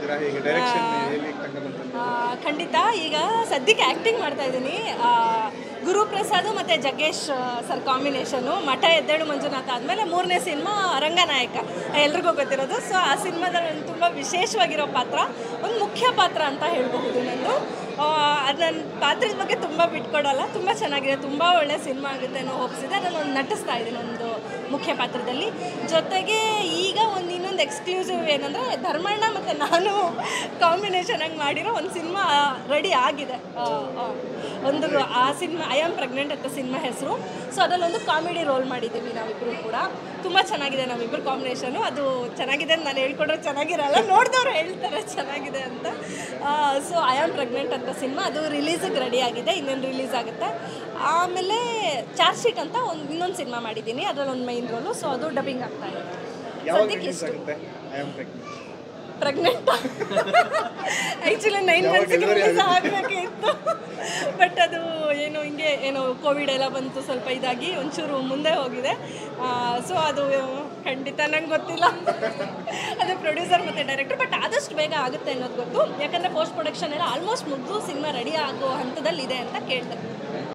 ಮಾಡ್ತೀರಾ ಹೇಗೆ ಡೈರೆಕ್ಷನ್ ಎಲ್ಲಿ ತನಕ ಬಂತು ಆ, ಖಂಡಿತ ಈಗ ಸದ್ಯಕ್ಕೆ ಆ್ಯಕ್ಟಿಂಗ್ ಮಾಡ್ತಾ ಇದ್ದೀನಿ ಗುರುಪ್ರಸಾದ್ ಮತ್ತು ಜಗ್ಗೇಶ್ ಸರ್ ಕಾಂಬಿನೇಷನು ಮಠ ಎದ್ದೇಳು ಮಂಜುನಾಥ ಆದಮೇಲೆ ಮೂರನೇ ಸಿನಿಮಾ ರಂಗನಾಯಕ ಎಲ್ರಿಗೂ ಗೊತ್ತಿರೋದು ಸೊ ಆ ಸಿನಿಮಾದಲ್ಲಿ ಒಂದು ತುಂಬ ವಿಶೇಷವಾಗಿರೋ ಪಾತ್ರ ಒಂದು ಮುಖ್ಯ ಪಾತ್ರ ಅಂತ ಹೇಳಬಹುದು ನಂದು ಅದು ನನ್ನ ಪಾತ್ರದ ಬಗ್ಗೆ ತುಂಬ ಬಿಟ್ಕೊಡಲ್ಲ ತುಂಬ ಚೆನ್ನಾಗಿದೆ ತುಂಬ ಒಳ್ಳೆ ಸಿನಿಮಾ ಆಗುತ್ತೆ ಅನ್ನೋ ಹೋಪ್ಸಿದೆ ನಾನು ಒಂದು ನಟಿಸ್ತಾ ಇದ್ದೀನಿ ಒಂದು ಮುಖ್ಯ ಪಾತ್ರದಲ್ಲಿ ಜೊತೆಗೆ ಈಗ ಒಂದು ಇನ್ನೊಂದು ಎಕ್ಸ್ಕ್ಲೂಸಿವ್ ಏನಂದರೆ ಧರ್ಮಣ್ಣ ಮತ್ತು ನಾನು ಕಾಂಬಿನೇಷನ್ ಆಗಿ ಮಾಡಿರೋ ಒಂದು ಸಿನಿಮಾ ರೆಡಿ ಆಗಿದೆ ಆ, ಆ, ಒಂದು ಆ ಸಿನಿಮಾ ಐ ಆಮ್ ಪ್ರೆಗ್ನೆಂಟ್ ಅಂತ ಸಿನಿಮಾ ಹೆಸರು ಸೊ ಅದರಲ್ಲಿ ಒಂದು ಕಾಮಿಡಿ ರೋಲ್ ಮಾಡಿದ್ದೀವಿ ನಾವಿಬ್ಬರು ಕೂಡ ತುಂಬ ಚೆನ್ನಾಗಿದೆ ನಾವಿಬ್ಬರು ಕಾಂಬಿನೇಷನು ಅದು ಚೆನ್ನಾಗಿದೆ ಅಂತ ನಾನು ಹೇಳ್ಕೊಡ್ರೆ ಚೆನ್ನಾಗಿರಲ್ಲ ನೋಡಿದವ್ರು ಹೇಳ್ತಾರೆ ಚೆನ್ನಾಗಿದೆ ಅಂತ ಸೊ ಐ ಆಮ್ ಪ್ರೆಗ್ನೆಂಟ್ ಅಂತ ಸಿನಿಮಾ ಅದು ರಿಲೀಸಿಗೆ ರೆಡಿ ಆಗಿದೆ ಇನ್ನೇನು ರಿಲೀಸ್ ಆಗುತ್ತೆ ಆಮೇಲೆ ಚಾರ್ಜ್ ಶೀಟ್ ಅಂತ ಒಂದು ಇನ್ನೊಂದು ಸಿನಿಮಾ ಮಾಡಿದ್ದೀನಿ ಅದರಲ್ಲಿ ಒಂದು ಮೈನ್ ರೋಲು ಸೊ ಅದು ಡಬ್ಬಿಂಗ್ ಆಗ್ತಾ ಇದೆ ಯಾವಾಗ ಸದ್ಯಕ್ಕೆ ರಿಲೀಸ್ ಇಷ್ಟು ಆಗುತ್ತೆ I am pregnant pregnant actually nine ಯಾವಾಗ ಮಂತ್ಸ್ಗೆ delivery ರಿಲೀಸ್ ಆಗಬೇಕಿತ್ತು ಬಟ್ ಅದು ಏನು ಹಿಂಗೆ ಏನೋ ಕೋವಿಡ್ ಎಲ್ಲ ಬಂತು ಸ್ವಲ್ಪ ಇದಾಗಿ ಒಂಚೂರು ಮುಂದೆ ಹೋಗಿದೆ ಸೊ ಅದು ಖಂಡಿತ ನಂಗೆ ಗೊತ್ತಿಲ್ಲ ಅದು ಪ್ರೊಡ್ಯೂಸರ್ ಮತ್ತು ಡೈರೆಕ್ಟರ್ ಬಟ್ ಆದಷ್ಟು ಬೇಗ ಆಗುತ್ತೆ ಅನ್ನೋದು ಗೊತ್ತು ಯಾಕಂದರೆ ಪೋಸ್ಟ್ ಪ್ರೊಡಕ್ಷನ್ ಎಲ್ಲ ಆಲ್ಮೋಸ್ಟ್ ಮುಗಿದು ಸಿನಿಮಾ ರೆಡಿ ಆಗೋ ಹಂತದಲ್ಲಿ ಇದೆ ಅಂತ ಕೇಳಿದೆ